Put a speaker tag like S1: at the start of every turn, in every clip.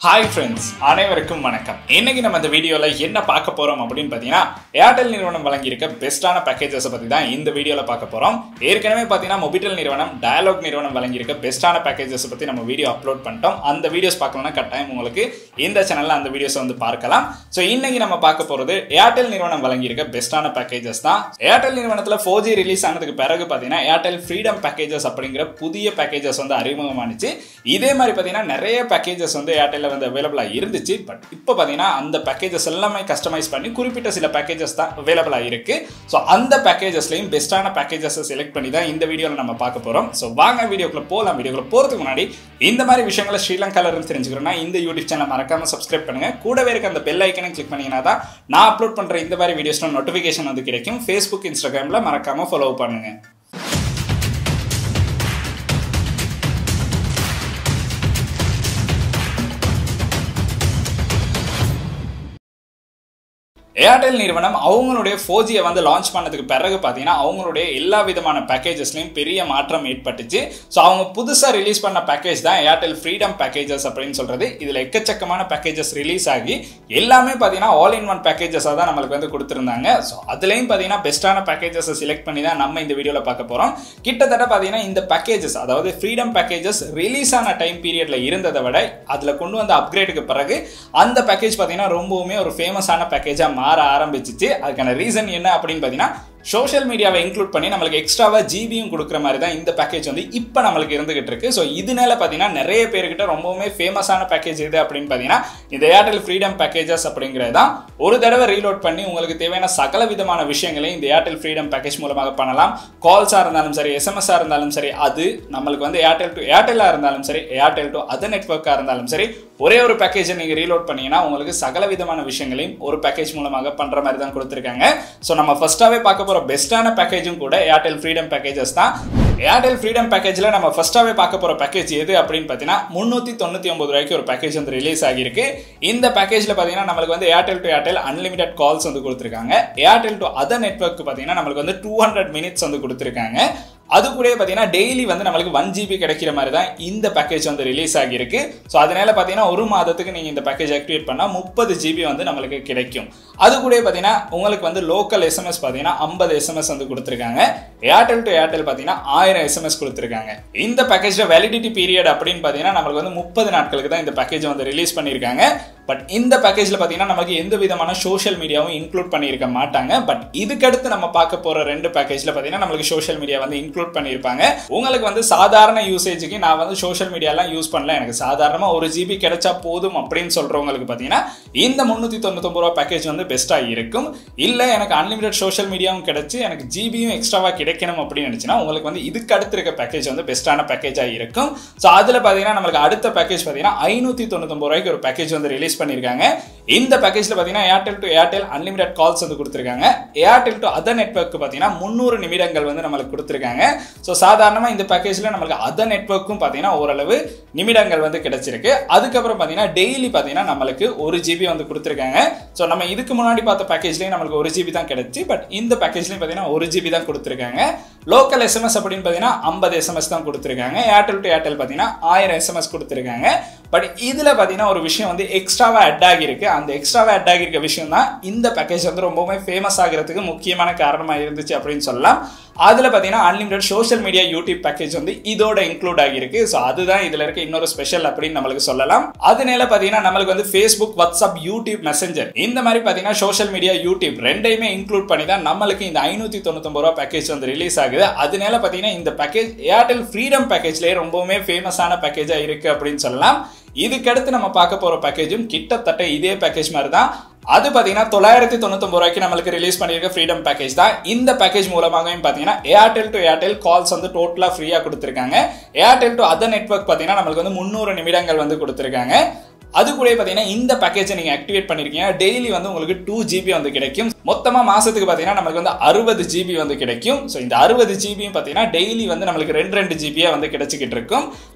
S1: hi friends அனைவருக்கும் வணக்கம் இன்னைக்கு நம்ம இந்த வீடியோவில் என்ன பார்க்க போறோம் அப்படின்னு பார்த்தீங்கன்னா ஏர்டெல் நிறுவனம் வழங்கியிருக்க பெஸ்ட்டான பேக்கேஜஸை பற்றி தான் இந்த வீடியோவில் பார்க்க போறோம் ஏற்கனவே பார்த்தீங்கன்னா மொபிட்டல் நிறுவனம் டயலாக் நிறுவனம் வழங்கியிருக்க பெஸ்ட்டான பேக்கேஜஸ் பற்றி நம்ம வீடியோ அப்லோட் பண்ணிட்டோம் அந்த வீடியோஸ் பார்க்கணும்னா கட்டாயம் உங்களுக்கு இந்த சேனலில் அந்த வீடியோஸ் வந்து பார்க்கலாம் ஸோ இன்னைக்கு நம்ம பார்க்க போகிறது ஏர்டெல் நிறுவனம் வழங்கியிருக்க பெஸ்ட்டான பேக்கேஜஸ் தான் ஏர்டெல் நிறுவனத்தில் ஃபோர் ஜி ரிலீஸ் ஆனதுக்கு பிறகு பார்த்தீங்கன்னா ஏர்டெல் ஃப்ரீடம் பேக்கேஜஸ் அப்படிங்கிற புதிய பேக்கேஜஸ் வந்து அறிமுகமானுச்சு இதே மாதிரி பார்த்தீங்கன்னா நிறைய பேக்கேஜஸ் வந்து ஏர்டெல்ல வந்து அவைலபிளாக இருந்துச்சு பட் இப்போ பார்த்தீங்கன்னா அந்த பேக்கேஜஸ் எல்லாமே கஸ்டமைஸ் பண்ணி குறிப்பிட்ட சில பேக்கேஜஸ் தான் அவைலபிளாக இருக்கு ஸோ அந்த பேக்கேஜஸ்லையும் பெஸ்ட்டான பேக்கேஜஸை செலக்ட் பண்ணி தான் இந்த வீடியோவில் நம்ம பார்க்க போகிறோம் ஸோ வாங்க வீடியோக்குள்ள போகலாம் வீடியோக்குள்ள போகிறதுக்கு முன்னாடி இந்த மாதிரி விஷயங்களை ஸ்ரீலங்கால இருந்து தெரிஞ்சுக்கிறோம்னா இந்த யூடியூப் சேனல் மறக்காம சப்ஸ்கிரைப் பண்ணுங்க கூடவே இருக்க அந்த பெல் ஐக்கனை கிளிக் பண்ணீங்கன்னா தான் நான் அப்லோட் பண்ணுற இந்த மாதிரி வீடியோஸ்ல நோட்டிஃபிகேஷன் வந்து கிடைக்கும் ஃபேஸ்புக் இன்ஸ்டாகிராமில் மறக்காம ஃபாலோ பண்ணுங்க ஏர்டெல் நிறுவனம் அவங்களுடைய ஃபோர் ஜியை வந்து லான்ச் பண்ணதுக்கு பிறகு பார்த்தீங்கன்னா அவங்களுடைய எல்லா விதமான பேக்கேஜஸ்லையும் பெரிய மாற்றம் ஏற்பட்டுச்சு ஸோ அவங்க புதுசாக ரிலீஸ் பண்ண பேக்கேஜ் தான் ஏர்டெல் ஃப்ரீடம் பேக்கேஜஸ் அப்படின்னு சொல்கிறது இதில் எக்கச்சக்கமான பேக்கேஜஸ் ரிலீஸ் ஆகி எல்லாமே பார்த்தீங்கன்னா ஆல் இன் ஒன் பேக்கேஜஸாக தான் நம்மளுக்கு வந்து கொடுத்துருந்தாங்க ஸோ அதுலேயும் பார்த்தீங்கன்னா பெஸ்ட்டான பேக்கேஜஸை செலக்ட் பண்ணி தான் நம்ம இந்த வீடியோவில் பார்க்க போகிறோம் கிட்டத்தட்ட பார்த்தீங்கன்னா இந்த பேக்கேஜஸ் அதாவது ஃப்ரீடம் பேக்கேஜஸ் ரிலீஸ் ஆன டைம் பீரியடில் இருந்ததை விட அதில் கொண்டு வந்த அப்கிரேடுக்கு பிறகு அந்த பேக்கேஜ் பார்த்தீங்கன்னா ரொம்பவுமே ஒரு ஃபேமஸான பேக்கேஜாக மாற ஆரம்பிச்சிச்சு அதுக்கான ரீசன் என்ன அப்படின்னு பார்த்தீங்கன்னா சோஷியல் மீடியாவை இன்க்ளூட் பண்ணி நம்மளுக்கு எக்ஸ்ட்ராவாக ஜிபியும் கொடுக்குற மாதிரி தான் இந்த பேக்கேஜ் வந்து இப்போ நம்மளுக்கு இருந்துகிட்டு இருக்கு ஸோ இதனால பார்த்தீங்கன்னா நிறைய பேர்கிட்ட ரொம்பவுமே ஃபேமஸான பேக்கேஜ் எது அப்படின்னு பார்த்தீங்கன்னா இந்த ஏர்டெல் ஃப்ரீடம் பேக்கேஜஸ் அப்படிங்கிறது தான் ஒரு தடவை ரீலோட் பண்ணி உங்களுக்கு தேவையான சகல விதமான விஷயங்களையும் இந்த ஏர்டெல் ஃப்ரீடம் பேக்கேஜ் மூலமாக பண்ணலாம் கால்ஸாக இருந்தாலும் சரி எஸ்எம்எஸ்ஸாக இருந்தாலும் சரி அது நம்மளுக்கு வந்து ஏர்டெல் டு ஏர்டெல்லாக இருந்தாலும் சரி ஏர்டெல் டு அதர் நெட்ஒர்க்காக இருந்தாலும் சரி ஒரே ஒரு பேக்கேஜை நீங்கள் ரீலோட் பண்ணீங்கன்னா உங்களுக்கு சகல விதமான விஷயங்களையும் ஒரு பேக்கேஜ் மூலமாக பண்ணுற மாதிரி தான் கொடுத்துருக்காங்க ஸோ நம்ம ஃபர்ஸ்ட்டாகவே பார்க்க போகிற பெஸ்ட்டான பேக்கேஜும் கூட ஏர்டெல் ஃப்ரீடம் பேக்கேஜஸ் தான் ஏர்டெல் ஃப்ரீடம் பேக்கேஜில் நம்ம ஃபர்ஸ்ட்டாகவே பார்க்க போகிற பேக்கேஜ் எது அப்படின்னு பார்த்தீங்கன்னா முந்நூற்றி தொண்ணூற்றி ஒம்பது ரூபாய்க்கு ஒரு பேக்கேஜ் வந்து ரிலீஸ் ஆகியிருக்கு இந்த பேக்கேஜில் பார்த்தீங்கன்னா நம்மளுக்கு வந்து Airtel to Airtel unlimited calls வந்து கொடுத்துருக்காங்க ஏர்டெல் டு அதர் நெட்ஒர்க் பார்த்தீங்கன்னா நம்மளுக்கு வந்து டூ ஹண்ட்ரட் மினிட்ஸ் வந்து கொடுத்துருக்காங்க அது கூட பார்த்தீங்கன்னா டெய்லி வந்து நம்மளுக்கு ஒன் ஜிபி கிடைக்கிற மாதிரி தான் இந்த பேக்கேஜ் வந்து ரிலீஸ் ஆகியிருக்கு ஸோ அதனால பார்த்தீங்கன்னா ஒரு மாதத்துக்கு நீங்கள் இந்த பேக்கேஜ் ஆக்டிவேட் பண்ணால் முப்பது ஜிபி வந்து நம்மளுக்கு கிடைக்கும் அது கூட பார்த்தீங்கன்னா உங்களுக்கு வந்து லோக்கல் எஸ்எம்எஸ் பார்த்தீங்கன்னா ஐம்பது எஸ்எம்எஸ் வந்து கொடுத்துருக்காங்க ஏர்டெல் டு ஏர்டெல் பார்த்தீங்கன்னா ஆயிரம் எஸ்எம்எஸ் கொடுத்துருக்காங்க இந்த பேக்கேஜில் வேலிடிட்டி பீரியட் அப்படின்னு பார்த்தீங்கன்னா நம்மளுக்கு வந்து முப்பது நாட்களுக்கு தான் இந்த பேக்கேஜ் வந்து ரிலீஸ் பண்ணியிருக்காங்க பட் இந்த பேக்கேஜில் பார்த்தீங்கன்னா நமக்கு எந்த விதமான சோஷியல் மீடியாவும் இன்க்ளூட் பண்ணியிருக்க மாட்டாங்க பட் இதுக்கடுத்து நம்ம பார்க்க போகிற ரெண்டு பேக்கேஜில் பார்த்தீங்கன்னா நம்மளுக்கு சோஷியல் மீடியா வந்து இன்க்ளூட் பண்ணியிருப்பாங்க உங்களுக்கு வந்து சாதாரண யூசேஜுக்கு நான் வந்து சோஷியல் மீடியாலாம் யூஸ் பண்ணல எனக்கு சாதாரணமாக ஒரு ஜிபி கிடைச்சா போதும் அப்படின்னு சொல்கிறவங்களுக்கு பார்த்தீங்கன்னா இந்த முந்நூற்றி தொண்ணூத்தொம்பது ரூபா பேக்கேஜ் வந்து பெஸ்ட்டாக இருக்கும் இல்லை எனக்கு அன்லிமிடெட் சோஷியல் மீடியாவும் கிடைச்சி எனக்கு ஜிபியும் எக்ஸ்ட்ராவாக கிடைக்கணும் அப்படின்னு நினச்சினா உங்களுக்கு வந்து இதுக்கு அடுத்து இருக்க பேக்கேஜ் வந்து பெஸ்ட்டான பேக்கேஜாக இருக்கும் ஸோ அதில் பார்த்தீங்கன்னா நம்மளுக்கு அடுத்த பேக்கேஜ் பார்த்தீங்கன்னா ஐநூற்றி தொண்ணூத்தொம்பது ரூபாய்க்கு ஒரு பேக்கேஜ் வந்து ரிலீஸ் பண்ணியிருக்காங்க இந்த பேக்கேஜில் பார்த்தீங்கன்னா Airtel to Airtel unlimited calls வந்து கொடுத்துருக்காங்க ஏர்டெல் டு அதர் நெட்ஒர்க் பார்த்தீங்கன்னா முந்நூறு நிமிடங்கள் வந்து நம்மளுக்கு கொடுத்துருக்காங்க ஸோ சாதாரணமாக இந்த பேக்கேஜில் நம்மளுக்கு அதர் நெட்ஒர்க்கும் பார்த்தீங்கன்னா ஓரளவு நிமிடங்கள் வந்து கிடைச்சிருக்கு அதுக்கப்புறம் பார்த்தீங்கன்னா டெய்லி பார்த்தீங்கன்னா நம்மளுக்கு ஒரு ஜிபி வந்து கொடுத்துருக்காங்க ஸோ நம்ம இதுக்கு முன்னாடி பார்த்த பேக்கேஜ்லேயும் நம்மளுக்கு ஒரு ஜிபி தான் கிடைச்சி பட் இந்த பேக்கேஜ்லேயும் பார்த்தீங்கன்னா ஒரு ஜிபி தான் கொடுத்துருக்காங்க லோக்கல் எஸ்எம்எஸ் அப்படின்னு பார்த்தீங்கன்னா ஐம்பது எஸ்எம்எஸ் தான் கொடுத்துருக்காங்க ஏர்டெல் டு ஏர்டெல் பார்த்தீங்கன்னா ஆயிரம் எஸ்எம்எஸ் கொடுத்துருக்காங்க பட் இதில் பார்த்தீங்கன்னா ஒரு விஷயம் வந்து எக்ஸ்ட்ராவாக அட் ஆகியிருக்கு அந்த எக்ஸ்ட்ராவாக அட் ஆகியிருக்க விஷயம் தான் இந்த பேக்கேஜ் வந்து ரொம்பவுமே ஃபேமஸ் ஆகிறதுக்கு முக்கியமான காரணமாக இருந்துச்சு அப்படின்னு சொல்லலாம் அதில் பார்த்தீங்கன்னா unlimited social media YouTube package வந்து இதோட இன்க்ளூட் ஆகியிருக்கு ஸோ அதுதான் இதில் இருக்க இன்னொரு ஸ்பெஷல் அப்படின்னு நம்மளுக்கு சொல்லலாம் அதனால பார்த்தீங்கன்னா நம்மளுக்கு வந்து ஃபேஸ்புக் வாட்ஸ்அப் யூடியூப் மெசஞ்சர் இந்த மாதிரி பார்த்தீங்கன்னா சோஷியல் மீடியா யூடியூப் ரெண்டையுமே இன்க்ளூட் பண்ணி தான் நம்மளுக்கு இந்த ஐநூற்றி தொண்ணூத்தொம்பது ரூபா பேக்கேஜ் வந்து ரிலீஸ் ஆகுது அதனால பார்த்தீங்கன்னா இந்த பேக்கேஜ் ஏர்டெல் ஃப்ரீடம் பேக்கேஜ்லேயே ரொம்பவுமே ஃபேமஸான பேக்கேஜாக இருக்குது அப்படின்னு சொல்லலாம் இதுக்கடுத்து நம்ம பார்க்க போகிற பேக்கேஜும் கிட்டத்தட்ட இதே பேக்கேஜ் மாதிரி தான் அது பார்த்தீங்கன்னா தொள்ளாயிரத்தி தொண்ணூத்தொம்பது ரூபாய்க்கு நம்மளுக்கு ரிலீஸ் பண்ணியிருக்க ஃப்ரீடம் பேக்கேஜ் தான் இந்த பேக்கேஜ் மூலமாகவும் பார்த்தீங்கன்னா ஏர்டெல் டு ஏர்டெல் கால்ஸ் வந்து டோட்டலாக ஃப்ரீயாக கொடுத்துருக்காங்க ஏர்டெல் டு அதர் நெட்ஒர்க் பார்த்தீங்கன்னா நம்மளுக்கு வந்து முந்நூறு நிமிடங்கள் வந்து கொடுத்துருக்காங்க அது கூட பார்த்தீங்கன்னா இந்த பேக்கேஜை நீங்கள் ஆக்டிவேட் பண்ணிருக்கீங்க டெய்லி வந்து உங்களுக்கு டூ ஜிபி வந்து கிடைக்கும் மொத்தமாக மாதத்துக்கு பார்த்தீங்கன்னா நமக்கு வந்து அறுபது ஜிபி வந்து கிடைக்கும் ஸோ இந்த அறுபது ஜிபியும் பார்த்தீங்கன்னா டெய்லி வந்து நம்மளுக்கு ரெண்டு ரெண்டு ஜிபியாக வந்து கிடைச்சிக்கிட்டு இருக்கும்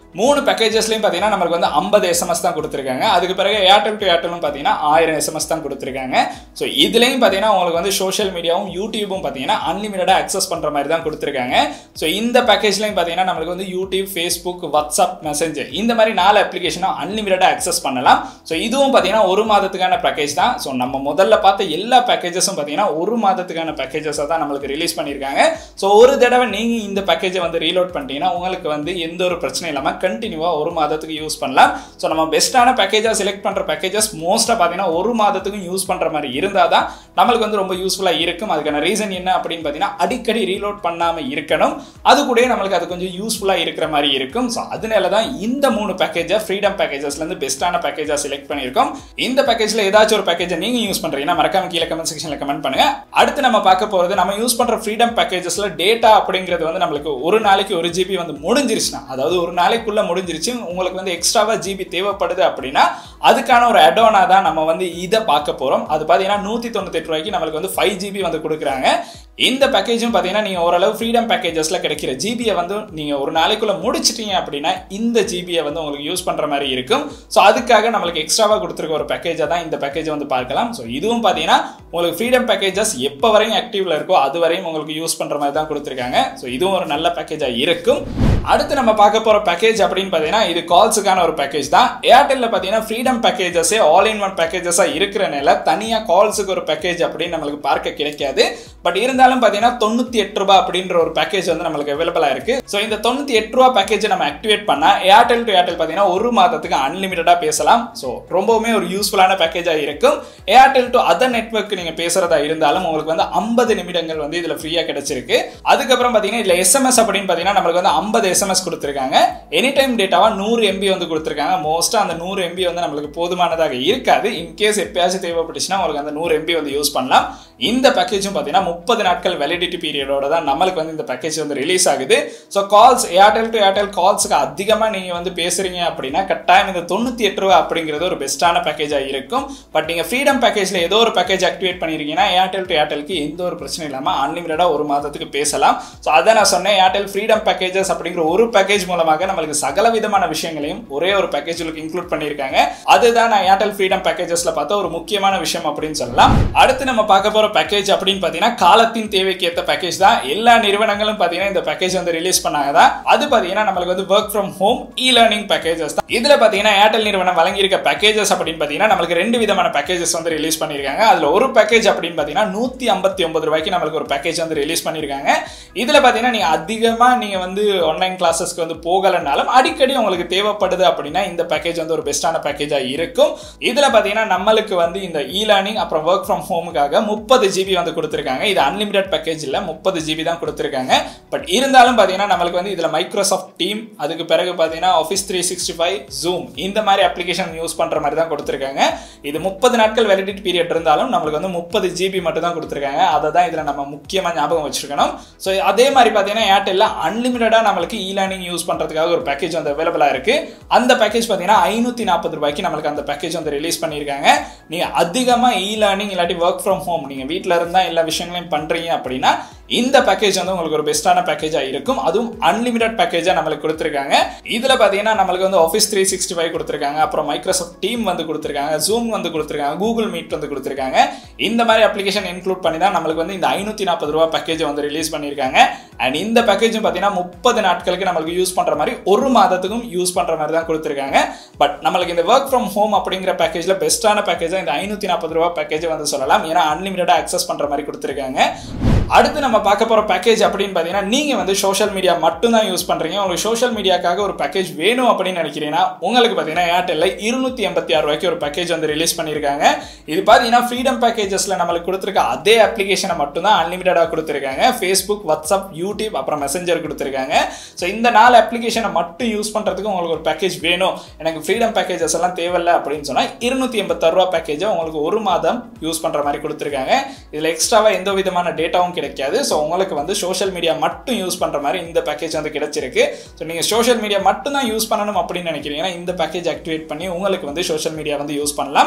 S1: மூணு பேக்கேஜஸ்லையும் பார்த்தீங்கன்னா நம்மளுக்கு வந்து ஐம்பது எஸ்எம்எஸ் தான் கொடுத்துருக்காங்க அதுக்கு பிறகு ஏர்டெல் டு ஏர்டெலும் பார்த்தீங்கன்னா ஆயிரம் எஸ்எம்எஸ் தான் கொடுத்துருக்காங்க ஸோ இதுலேயும் பார்த்தீங்கன்னா உங்களுக்கு வந்து சோஷியல் மீடியாவும் யூடியூபும் பார்த்தீங்கன்னா அன்லிமிட்டடாக அக்சஸ் பண்ணுற மாதிரி தான் கொடுத்துருக்காங்க ஸோ இந்த பேக்கேஜ்லையும் பார்த்தீங்கன்னா நம்மளுக்கு வந்து யூடியூப் ஃபேஸ்புக் வாட்ஸ்அப் மெசேஞ்சர் இந்த மாதிரி நாலு அப்ளிகேஷனும் அன்லிமிட்டடாக அக்சஸ் பண்ணலாம் ஸோ இதுவும் பார்த்தீங்கன்னா ஒரு மாதத்துக்கான பேக்கேஜ் தான் ஸோ நம்ம முதல்ல பார்த்த எல்லா பேக்கேஜஸும் பார்த்தீங்கன்னா ஒரு மாதத்துக்கான பேக்கேஜஸாக தான் நம்மளுக்கு ரிலீஸ் பண்ணியிருக்காங்க ஸோ ஒரு தடவை நீங்கள் இந்த பேக்கேஜை வந்து ரீலோட் பண்ணிட்டீங்கன்னா உங்களுக்கு வந்து எந்த ஒரு பிரச்சனையும் இல்லாமல் கண்டினியூவாக ஒரு மாதத்துக்கு யூஸ் பண்ணலாம் ஸோ நம்ம பெஸ்ட்டான பேக்கேஜாக செலக்ட் பண்ணுற பேக்கேஜஸ் மோஸ்ட்டாக பார்த்தீங்கன்னா ஒரு மாதத்துக்கும் யூஸ் பண்ணுற மாதிரி இருந்தால் தான் நம்மளுக்கு வந்து ரொம்ப யூஸ்ஃபுல்லாக இருக்கும் அதுக்கான ரீசன் என்ன அப்படின்னு பார்த்தீங்கன்னா அடிக்கடி ரீலோட் பண்ணாமல் இருக்கணும் அது கூட நம்மளுக்கு அது கொஞ்சம் யூஸ்ஃபுல்லாக இருக்கிற மாதிரி இருக்கும் ஸோ அதனால தான் இந்த மூணு பேக்கேஜை ஃப்ரீடம் பேக்கேஜஸ்லேருந்து பெஸ்ட்டான பேக்கேஜாக செலக்ட் பண்ணியிருக்கோம் இந்த பேக்கேஜில் ஏதாச்சும் ஒரு பேக்கேஜை நீங்கள் யூஸ் பண்ணுறீங்கன்னா மறக்காம கீழே கமெண்ட் செக்ஷனில் கமெண்ட் பண்ணுங்க அடுத்து நம்ம பார்க்க போகிறது நம்ம யூஸ் பண்ணுற ஃப்ரீடம் பேக்கேஜஸில் டேட்டா அப்படிங்கிறது வந்து நம்மளுக்கு ஒரு நாளைக்கு ஒரு ஜிபி வந்து முடிஞ்சிருச்சுன்னா அதாவது ஒரு நாளைக்குள்ள முடிஞ்சிருச்சு உங்களுக்கு வந்து எக்ஸ்ட்ராவா ஜிபி தேவைப்படுது அப்படின்னா அதுக்கான ஒரு அடோனா தான் நம்ம வந்து இதை பார்க்க போகிறோம் அது பார்த்தீங்கன்னா நூற்றி தொண்ணூத்தெட்டு ரூபாய்க்கு நம்மளுக்கு வந்து ஃபைவ் ஜிபி வந்து கொடுக்குறாங்க இந்த பேக்கேஜும் பார்த்தீங்கன்னா நீங்கள் ஓரளவு ஃப்ரீடம் பேக்கேஜஸில் கிடைக்கிற ஜிபியை வந்து நீங்கள் ஒரு நாளைக்குள்ளே முடிச்சிட்டீங்க அப்படின்னா இந்த ஜிபியை வந்து உங்களுக்கு யூஸ் பண்ணுற மாதிரி இருக்கும் ஸோ அதுக்காக நம்மளுக்கு எக்ஸ்ட்ராவாக கொடுத்துருக்க ஒரு பேக்கேஜை தான் இந்த பேக்கேஜை வந்து பார்க்கலாம் ஸோ இதுவும் பார்த்தீங்கன்னா உங்களுக்கு ஃப்ரீடம் பேக்கேஜஸ் எப்போ வரையும் ஆக்டிவ்ல இருக்கோ அது வரையும் உங்களுக்கு யூஸ் பண்ணுற மாதிரி தான் கொடுத்துருக்காங்க ஸோ இதுவும் ஒரு நல்ல பேக்கேஜாக இருக்கும் அடுத்து நம்ம பார்க்க போகிற பேக்கேஜ் அப்படின்னு பார்த்தீங்கன்னா இது கால்ஸுக்கான ஒரு பேக்கேஜ் தான் ஏர்டெல்ல பார்த்தீங்கன்னா ஃப்ரீடம் பேக்கேஜஸே ஆல் இன் ஒன் பேக்கேஜஸாக இருக்கிறனால தனியாக கால்ஸுக்கு ஒரு பேக்கேஜ் அப்படின்னு நம்மளுக்கு பார்க்க கிடைக்காது பட் இருந்தாலும் பார்த்தீங்கன்னா தொண்ணூற்றி எட்டு ரூபாய் அப்படின்ற ஒரு பேக்கேஜ் வந்து நம்மளுக்கு அவைலபிளாக இருக்கு ஸோ இந்த தொண்ணூற்றி எட்டு ரூபா பேக்கேஜை நம்ம ஆக்டிவேட் பண்ணால் ஏர்டெல் டு ஏர்டெல் பார்த்தீங்கன்னா ஒரு மாதத்துக்கு அன்லிமிட்டடாக பேசலாம் ஸோ ரொம்பவுமே ஒரு யூஸ்ஃபுல்லான பேக்கேஜாக இருக்கும் ஏர்டெல் டு அதர் நெட்ஒர்க் நீங்கள் பேசுறதா இருந்தாலும் உங்களுக்கு வந்து ஐம்பது நிமிடங்கள் வந்து இதில் ஃப்ரீயாக கிடைச்சிருக்கு அதுக்கப்புறம் பார்த்தீங்கன்னா இதில் எஸ்எம்எஸ் அப்படின்னு பார்த்தீங்கன்னா நம்மளுக்கு வந்து ஐம்பது எஸ்எம்எஸ் கொடுத்துருக்காங்க எனி டைம் டேட்டாவாக நூறு எம்பி வந்து கொடுத்துருக்காங்க மோஸ்ட்டாக அந்த நூறு எம்பி வந்து நம்மளுக்கு போதுமானதாக இருக்காது இன்கேஸ் எப்பயாச்சும் தேவைப்பட்டுச்சுன்னா உங்களுக்கு அந்த நூறு எம்பி வந்து யூஸ் பண்ணலாம் இந்த பேக்கேஜும் பார்த்தீங்கன்னா முப்பது நாட்கள் வேலிடிட்டி பீரியடோட தான் நம்மளுக்கு வந்து இந்த பேக்கேஜ் வந்து ரிலீஸ் ஆகுது so calls Airtel to Airtel கால்ஸுக்கு அதிகமாக நீங்கள் வந்து பேசுறீங்க அப்படின்னா கட்டாயம் இந்த தொண்ணூற்றி எட்டு ரூபா அப்படிங்கிறது ஒரு பெஸ்ட்டான பேக்கேஜாக இருக்கும் பட் நீங்கள் ஃப்ரீடம் பேக்கேஜில் ஏதோ ஒரு பேக்கேஜ் ஆக்டிவேட் பண்ணியிருக்கீங்கன்னா ஏர்டெல் டு ஏர்டெல்க்கு எந்த ஒரு பிரச்சனையும் இல்லாமல் அன்லிமிட்டடாக ஒரு மாதத்துக்கு பேசலாம் ஸோ அதை நான் சொன்னேன் ஏர்டெல் ஃப்ரீடம் பேக்கேஜஸ் அப்படிங்கிற ஒரு பேக்கேஜ் மூலமாக நம்மளுக்கு சகல விதமான விஷயங்களையும் ஒரே ஒரு பேக்கேஜில் இன்க்ளூட் பண்ணியிருக்காங்க அதுதான் நான் ஏர்டெல் ஃப்ரீடம் பேக்கேஜஸ்ல பார்த்த ஒரு முக்கியமான விஷயம் அப்படின்னு சொல்லலாம் அடுத்து நம்ம பார்க்க போற பேக்கேஜ் அப்படின்னு பார்த்தீங்கன்னா காலத்தின் தேவைக்கு ஏற்ற பேக்கேஜ் தான் எல்லா நிறுவனங்களும் பார்த்தீங்கன்னா இந்த பேக்கேஜ் வந்து ரிலீஸ் பண்ணாங்க தான் அது பார்த்தீங்கன்னா நம்மளுக்கு வந்து work from home e learning packages தான் இதுல பார்த்தீங்கன்னா ஏர்டெல் நிறுவனம் வழங்கியிருக்க பேக்கேஜஸ் அப்படின்னு பார்த்தீங்கன்னா நம்மளுக்கு ரெண்டு விதமான பேக்கேஜஸ் வந்து ரிலீஸ் பண்ணியிருக்காங்க அதுல ஒரு பேக்கேஜ் அப்படின்னு பார்த்தீங்கன்னா நூத்தி ஐம்பத்தி ஒன்பது ரூபாய்க்கு நம்மளுக்கு ஒரு பேக்கேஜ் வந்து ரிலீஸ் பண்ணியிருக்காங்க இதுல பார்த்தீங்கன்னா நீங்க அதிகமா நீங்க வந்து ஆன்லைன் கிளாஸஸ்க்கு வந்து போகலனாலும் அடிக்கடி உங்களுக்கு தேவைப்படுது அப்படின்னா இந்த பேக்கேஜ் வந்து ஒரு பெஸ்ட்டான பேக்கேஜா இருக்கும் இதுல பார்த்தீங்கன்னா நம்மளுக்கு வந்து இந்த இ லேர்னிங் அப்புறம் ஒர்க் ஃப்ரம் ஹோமுக்காக முப்பது ஜிபி வந்து கொடுத்துருக்காங்க இது அன்லிமிடெட் பேக்கேஜ் இல்லை முப்பது ஜிபி தான் கொடுத்துருக்காங்க பட் இருந்தாலும் பார்த்தீங்கன்னா நம்மளுக்கு வந்து இதில் மைக்ரோசாஃப்ட் டீம் அதுக்கு பிறகு பார்த்தீங்கன்னா office three sixty five zoom இந்த மாதிரி அப்ளிகேஷன் யூஸ் பண்ணுற மாதிரி தான் கொடுத்துருக்காங்க இது முப்பது நாட்கள் வேலிடிட்டி பீரியட் இருந்தாலும் நம்மளுக்கு வந்து முப்பது ஜிபி மட்டும் தான் கொடுத்துருக்காங்க அதை தான் இதில் நம்ம முக்கியமாக ஞாபகம் வச்சிருக்கணும் ஸோ அதே மாதிரி பார்த்தீங்கன்னா ஏர்டெல்ல அன்லிமிட்டடாக நம்மளுக்கு இ லேர்னிங் யூஸ் பண்ணுறதுக்காக ஒரு பேக்கேஜ் வந்து அவைலபிளாக இருக்கு அந்த பேக்கேஜ் பார்த்தீங்கன்னா ஐநூற்றி நாற்பது ரூபாய்க்கு நம்மளுக்கு அந்த பேக்கேஜ் வந்து ரிலீஸ் பண்ணியிருக்காங்க நீங்கள் அதிகமாக இ லேர்னிங் இல்லாட்டி ஒர்க் ஃப்ரம் ஹோம் நீங்கள் வீட்டில் இருந்தால் எல்லா விஷயங்களையும் பண்ணுறீங்க அப்படின்னா இந்த பேக்கேஜ் வந்து உங்களுக்கு ஒரு பெஸ்ட்டான பேக்கேஜாக இருக்கும் அதுவும் அன்லிமிடெட் பேக்கேஜாக நம்மளுக்கு கொடுத்துருக்காங்க இதில் பார்த்தீங்கன்னா நம்மளுக்கு வந்து ஆஃபீஸ் த்ரீ சிக்ஸ்டி ஃபைவ் கொடுத்துருக்காங்க அப்புறம் மைக்ரோசாஃப்ட் டீம் வந்து கொடுத்துருக்காங்க ஜூம் வந்து கொடுத்துருக்காங்க கூகுள் மீட் வந்து கொடுத்துருக்காங்க இந்த மாதிரி அப்ளிகேஷன் இன்க்ளூட் பண்ணி தான் நம்மளுக்கு வந்து இந்த ஐநூற்றி நாற்பது ரூபா பேக்கேஜ் வந்து ரிலீஸ் பண்ணியிருக்காங்க அண்ட் இந்த பேக்கேஜும் பார்த்தீங்கன்னா முப்பது நாட்களுக்கு நம்மளுக்கு யூஸ் பண்ணுற மாதிரி ஒரு மாதத்துக்கும் யூஸ் பண்ணுற மாதிரி தான் கொடுத்துருக்காங்க பட் நம்மளுக்கு இந்த ஒர்க் ஃப்ரம் ஹோம் அப்படிங்கிற பேக்கேஜில் பெஸ்ட்டான பேக்கேஜாக இந்த ஐநூற்றி நாற்பது ரூபா பேக்கேஜை வந்து சொல்லலாம் ஏன்னா அன்லிமிட்டடாக அக்சஸ் பண்ணுற மாதிரி கொடுத்துருக்காங்க அடுத்து நம்ம பார்க்க போகிற பேக்கேஜ் அப்படின்னு பார்த்தீங்கன்னா நீங்கள் வந்து சோஷியல் மீடியா மட்டும் தான் யூஸ் பண்ணுறீங்க உங்களுக்கு சோஷியல் மீடியாக்காக ஒரு பேக்கேஜ் வேணும் அப்படின்னு நினைக்கிறீங்கன்னா உங்களுக்கு பார்த்தீங்கன்னா ஏர்டெல்ல இருநூத்தி எண்பத்தி ஆறு ரூபாய்க்கு ஒரு பேக்கேஜ் வந்து ரிலீஸ் பண்ணியிருக்காங்க இது பார்த்தீங்கன்னா ஃப்ரீடம் பேக்கேஜஸில் நம்மளுக்கு கொடுத்துருக்க அதே அப்ளிகேஷனை மட்டும் தான் அன்லிமிட்டடாக கொடுத்துருக்காங்க ஃபேஸ்புக் வாட்ஸ்அப் யூடியூப் அப்புறம் மெசஞ்சர் கொடுத்துருக்காங்க ஸோ இந்த நாலு அப்ளிகேஷனை மட்டும் யூஸ் பண்ணுறதுக்கு உங்களுக்கு ஒரு பேக்கேஜ் வேணும் எனக்கு ஃப்ரீடம் பேக்கேஜஸ் எல்லாம் தேவையில்ல அப்படின்னு சொன்னால் இருநூத்தி எண்பத்தாறு ரூபா பேக்கேஜை உங்களுக்கு ஒரு மாதம் யூஸ் பண்ணுற மாதிரி கொடுத்துருக்காங்க இதில் எக்ஸ்ட்ராவாக எந்த விதமான டேட்டாவும் கிடைக்காது ஸோ உங்களுக்கு வந்து சோஷியல் மீடியா மட்டும் யூஸ் பண்ணுற மாதிரி இந்த பேக்கேஜ் வந்து கிடைச்சிருக்கு ஸோ நீங்கள் சோஷியல் மீடியா மட்டும் தான் யூஸ் பண்ணணும் அப்படின்னு நினைக்கிறீங்கன்னா இந்த பேக்கேஜ் ஆக்டிவேட் பண்ணி உங்களுக்கு வந்து சோஷியல் மீடியா வந்து யூஸ் பண்ணலாம்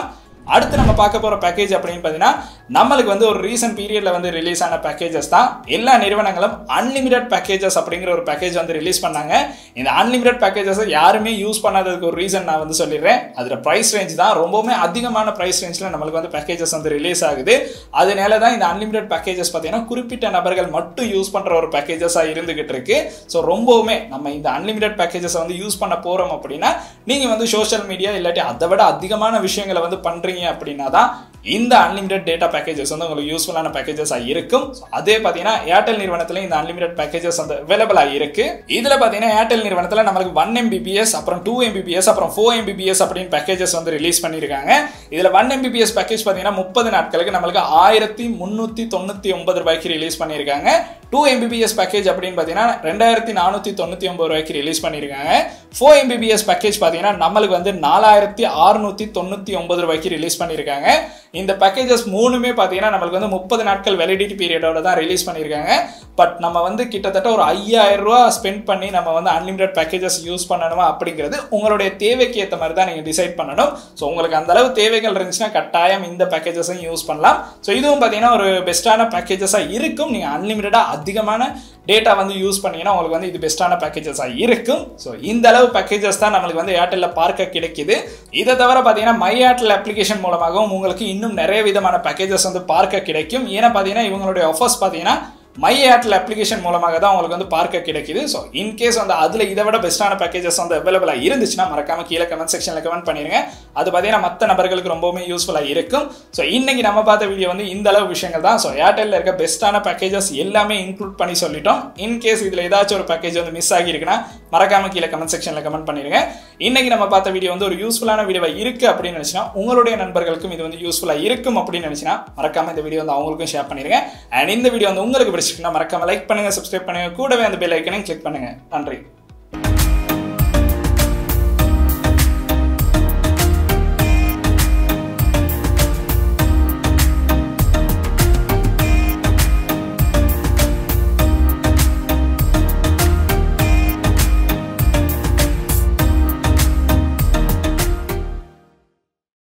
S1: அடுத்து நம்ம பார்க்க போகிற பேக்கேஜ் அப்படின்னு பார்த்தீங்கன்னா நம்மளுக்கு வந்து ஒரு ரீசன்ட் பீரியடில் வந்து ரிலீஸ் ஆன பேக்கேஜஸ் தான் எல்லா நிறுவனங்களும் அன்லிமிடெட் பேக்கேஜஸ் அப்படிங்கிற ஒரு பேக்கேஜ் வந்து ரிலீஸ் பண்ணாங்க இந்த அன்லிமிடெட் பேக்கேஜஸை யாருமே யூஸ் பண்ணாததுக்கு ஒரு ரீசன் நான் வந்து சொல்லிடுறேன் அதில் ப்ரைஸ் ரேஞ்ச் தான் ரொம்பவுமே அதிகமான ப்ரைஸ் ரேஞ்சில் நம்மளுக்கு வந்து பேக்கேஜஸ் வந்து ரிலீஸ் ஆகுது அதனால தான் இந்த அன்லிமிடெட் பேக்கேஜஸ் பார்த்தீங்கன்னா குறிப்பிட்ட நபர்கள் மட்டும் யூஸ் பண்ணுற ஒரு பேக்கேஜஸாக இருந்துகிட்டு இருக்கு ஸோ ரொம்பவுமே நம்ம இந்த அன்லிமிடெட் பேக்கேஜஸை வந்து யூஸ் பண்ண போகிறோம் அப்படின்னா நீங்கள் வந்து சோஷியல் மீடியா இல்லாட்டி அதை விட அதிகமான விஷயங்களை வந்து பண்ணுறீங்க அப்படின்னா தான் இந்த அன்லிமிடெட் டேட்டா பேக்கேஜஸ் வந்து உங்களுக்கு யூஸ்ஃபுல்லான பேக்கேஜஸாக இருக்கும் So, அதே பார்த்தீங்கன்னா ஏர்டெல் நிறுவனத்தில் இந்த அன்லிமிடெட் பேக்கேஜஸ் வந்து அவைலபிளாக இருக்கு இதில் பார்த்தீங்கன்னா ஏர்டெல் நிறுவனத்தில் நம்மளுக்கு ஒன் எம்பிபிஎஸ் அப்புறம் டூ எம்பிபிஎஸ் அப்புறம் ஃபோர் எம்பிபிஎஸ் அப்படின்னு பேக்கேஜஸ் வந்து ரிலீஸ் பண்ணியிருக்காங்க இதில் ஒன் எம்பிபிஎஸ் பேக்கேஜ் பார்த்தீங்கன்னா முப்பது நாட்களுக்கு நம்மளுக்கு ஆயிரத்தி முந்நூற்றி தொண்ணூற்றி ஒன்பது ரூபாய்க்கு ரிலீஸ் பண்ணியிருக்காங்க டூ எம்பிபிஎஸ் பேக்கேஜ் அப்படின்னு பார்த்தீங்கன்னா ரெண்டாயிரத்தி நானூற்றி தொண்ணூற்றி ஒன்பது ரூபாய்க்கு ரிலீஸ் பண்ணியிருக்காங்க ஃபோர் எம்பிபிஎஸ் பேக்கேஜ் பார்த்தீங்கன்னா நம்மளுக்கு வந்து நாலாயிரத்தி அறுநூற்றி தொண்ணூற்றி ஒன்பது ரூபாய்க்கு ரிலீஸ் பண்ணியிருக்காங்க இந்த பேக்கேஜஸ் மூணுமே பார்த்தீங்கன்னா நம்மளுக்கு வந்து முப்பது நாட்கள் வெலிடிட்டி பீரியடோட தான் ரிலீஸ் பண்ணியிருக்காங்க பட் நம்ம வந்து கிட்டத்தட்ட ஒரு ஐயாயிரம் ரூபா ஸ்பெண்ட் பண்ணி நம்ம வந்து அன்லிமிடெட் பேக்கேஜஸ் யூஸ் பண்ணணுமா அப்படிங்கிறது உங்களுடைய தேவைக்கு ஏற்ற மாதிரி தான் நீங்கள் டிசைட் பண்ணணும் ஸோ உங்களுக்கு அந்த அளவு தேவைகள் இருந்துச்சுன்னா கட்டாயம் இந்த பேக்கேஜஸையும் யூஸ் பண்ணலாம் ஸோ இதுவும் பார்த்தீங்கன்னா ஒரு பெஸ்ட்டான பேக்கேஜஸாக இருக்கும் நீங்கள் அன்லிமிட்டடாக அதிகமான டேட்டா வந்து யூஸ் பண்ணீங்கன்னா உங்களுக்கு வந்து இது பெஸ்ட்டான பேக்கேஜஸாக இருக்கும் ஸோ இந்த அளவு பேக்கேஜஸ் தான் நம்மளுக்கு வந்து ஏர்டெல்லில் பார்க்க கிடைக்குது இதை தவிர பார்த்தீங்கன்னா மை ஏர்டெல் அப்ளிகேஷன் மூலமாகவும் உங்களுக்கு இன்னும் நிறைய விதமான பேக்கேஜஸ் வந்து பார்க்க கிடைக்கும் ஏன்னா பார்த்தீங்கன்னா இவங்களுடைய ஆஃபர்ஸ் பார்த்தீங்கன்னா மை ஏர்டெல் அப்ளிகேஷன் மூலமாக தான் உங்களுக்கு வந்து பார்க்க கிடைக்குது ஸோ இன்கேஸ் வந்து அதில் இதை விட பெஸ்ட்டான பேக்கேஜஸ் வந்து அவைலபிளாக இருந்துச்சுன்னா மறக்காம கீழே கமெண்ட் செக்ஷனில் கமெண்ட் பண்ணிடுங்க அது பார்த்தீங்கன்னா மற்ற நபர்களுக்கு ரொம்பவுமே யூஸ்ஃபுல்லாக இருக்கும் ஸோ இன்னைக்கு நம்ம பார்த்த வீடியோ வந்து இந்த அளவு விஷயங்கள் தான் ஸோ ஏர்டெல்ல இருக்க பெஸ்ட்டான பேக்கேஜஸ் எல்லாமே இன்க்ளூட் பண்ணி சொல்லிட்டோம் இன்கேஸ் இதில் ஏதாச்சும் ஒரு பேக்கேஜ் வந்து மிஸ் ஆகியிருக்குன்னா மறக்காம கீழே கமெண்ட் செக்ஷனில் கமெண்ட் பண்ணிடுங்க இன்னைக்கு நம்ம பார்த்த வீடியோ வந்து ஒரு யூஸ்ஃபுல்லான வீடியோவாக இருக்கு அப்படின்னு நினச்சினா உங்களுடைய நண்பர்களுக்கும் இது வந்து யூஸ்ஃபுல்லாக இருக்கும் அப்படின்னு நினச்சினா மறக்காம இந்த வீடியோ வந்து அவங்களுக்கும் ஷேர் பண்ணிடுங்க அண்ட் இந்த வீடியோ வந்து உங்களுக்கு பிடிச்சிருக்குன்னா மறக்காம லைக் பண்ணுங்க சப்ஸ்கிரைப் பண்ணுங்க கூடவே அந்த பெல் ஐக்கனையும் கிளிக் பண்ணுங்க நன்றி